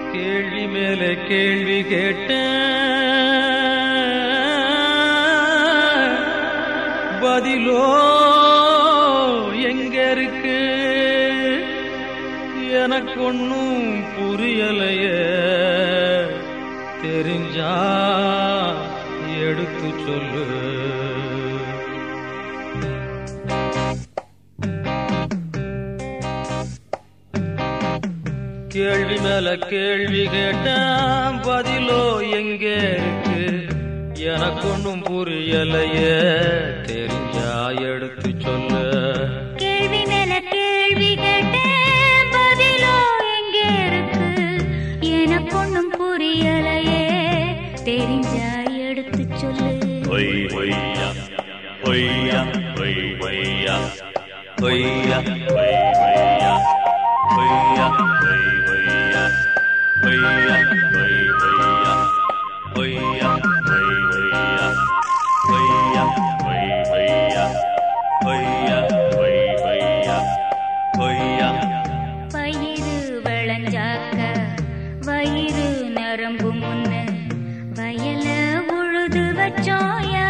கேள்வி மேல கேள்வி கேட்டேன் பதிலோ எங்க இருக்கு எனக்கு ஒன்னும் புரியலைய தெரிஞ்சா எடுத்து சொல்லு கேள்வி மேல கேள்வி கேட்டேன் பதிலோ எங்க இருக்கு எனக்கு ஒன்றும் புரியலையே தெரிஞ்சா எடுத்து சொல்லு கேள்வி மேல கேள்வி கேட்டேன் பதிலோ எங்கே இருக்கு எனக்கு ஒண்ணும் புரியலையே தெரிஞ்சா எடுத்து சொல்லு ஒய் ஒய்யா ஒய்யா ஒய் ஒய்யா ஒய்யா ஒய் ஒய்யா ஒய்யா ஒய் ஒய்யா ஒய்யா ஒய் ஒய்யா ஒய்யா ஒய் ஒய்யா ஒய்யா ஒய் ஒய்யா ஒய்யா ஒய் ஒய்யா ஒய்யா பயிறு விளைஞ்சாக்க வயிறு நரம்பு முன்னு வயல உழுது வச்சோயா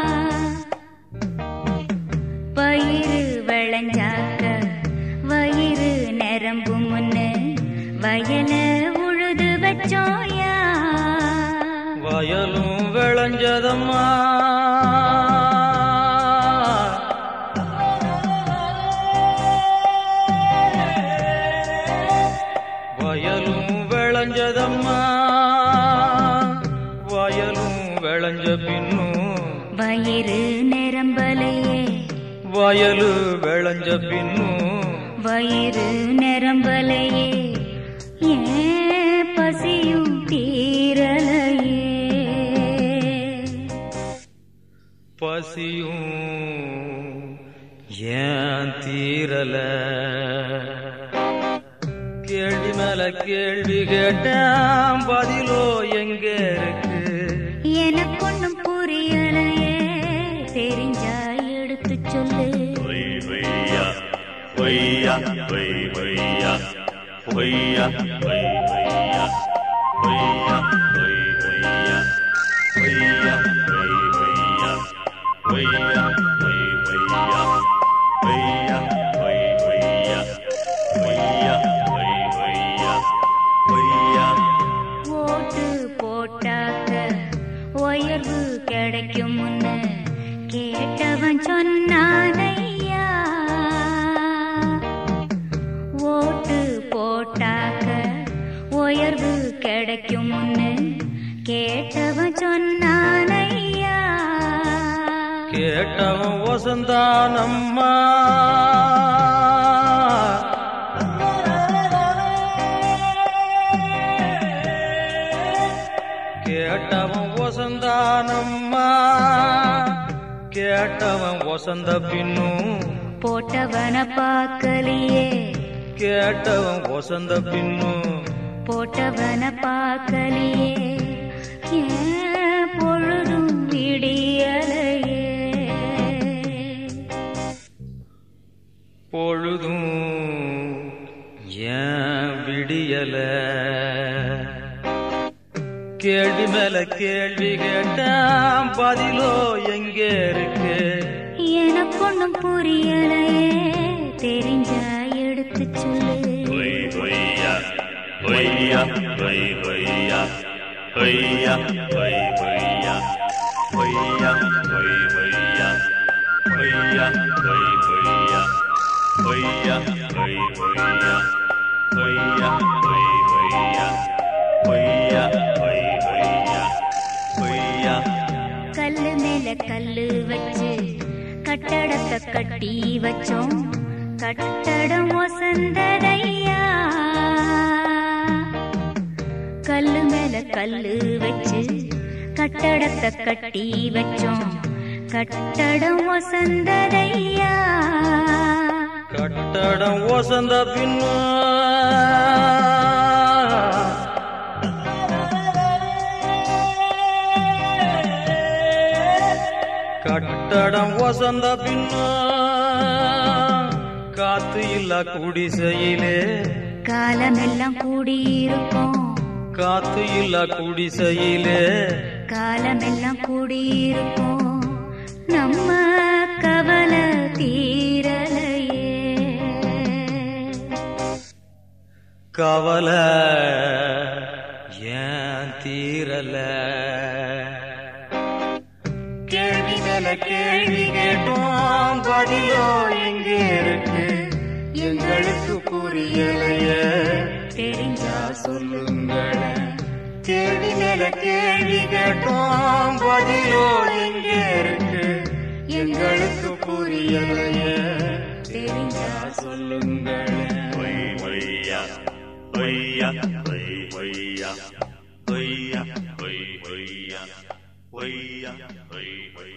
பயிறு விளைஞ்சாக்க வயிறு நரம்பு முன்னு வயல உழுது வச்சோயா வயலும் விளைஞ்சதம்மா வயலும் விளைஞ்சதம்மா வயலும் விளைஞ்ச பின்னும் வயிறு நிரம்பலையே வயலு விளைஞ்ச பின்னும் வயிறு நிரம்பலையே ஏன் பசியும் தீரலையே பசியும் ஏன் தீரல கேள்வி மேல கேள்வி கேட்டேன் பதிலோ எங்க இருக்கு எனக்கு ஒண்ணும் புரியலையே தெரிஞ்சா எடுத்து சொல்லு ஒய் ஒய்யா ஒய்யா ஒய் ஒய்யா ஒய்யா ஒய் ஒய்யா ஒய்யா ஒய் ஒய்யா ஒய்யா ஒய் ஒய்யா ஒய்யா ஒய் ஒய்யா ஒய்யா ஒய் ஒய்யா ஒய்யா ஒய் ஒய்யா ஒய்யா ஓட்டு போட்டாக்க உயர்வு கிடைக்கும் முன்னு கேட்டவன் சொன்னானையா ஓட்டு போட்டாக்க உயர்வு கிடைக்கும் முன்னு கேட்டவன் சொன்னானையா கேட்டவன் வசந்தானம்மா கேட்டவன் வசந்தானம்மா கேட்டவன் வசந்த பின்னும் போட்டவன பார்க்கலையே கேட்டவன் வசந்த பின்னும் போட்டவன பார்க்கலையே ஏன் பொழுதும் விடியலையே பொழுதும் ஏன் விடியல கேள்வி மேல கேள்வி கேட்டான் பதிலோ எங்க இருக்கு எனக்கு ஒண்ணும் புரியலையே தெரிஞ்சா எடுத்து சொல்லு ஒய் ஒய்யா ஒய்யா ஒய் ஒய்யா ஒய்யா ஒய் ஒய்யா ஒய்யா ஒய் ஒய்யா ஒய்யா ஒய் ஒய்யா ஒய்யா ஒய் ஒய்யா ஒய்யா ஒய் ஒய்யா ஒய்யா ஒய் ஒய்யா ஒய்யா கல்லு மேல கல்லு வச்சு கட்டடத்தை கட்டி வச்சோம் கட்டடம் ஒசந்ததையா கல்லு மேல கல்லு வச்சு கட்டடத்தை கட்டி வச்சோம் கட்டடம் ஒசந்ததையா கட்டடம் வசந்த பின்னும் கட்டடம் வசந்த பின்னும் காத்து இல்ல குடிசையிலே காலமெல்லாம் கூடியிருக்கும் காத்து இல்ல குடிசையிலே காலமெல்லாம் கூடியிருப்போம் நம்ம கவலை தீரலையே கவலை ஏன் தீரல கேள்வி மேல கேள்வி கேட்டோம் பதிலோ எங்கே இருக்கு எங்களுக்கு புரியலையே தெரிஞ்சா சொல்லுங்களேன் கேள்வி மேல கேள்வி கேட்டோம் பதிலோ எங்கே இருக்கு எங்களுக்கு புரியலையே தெரிஞ்சா சொல்லுங்களேன் Hoy, hoya, hoya, hoy, hoya, hoya, hoy, hoya, hoya, hoy, hoya.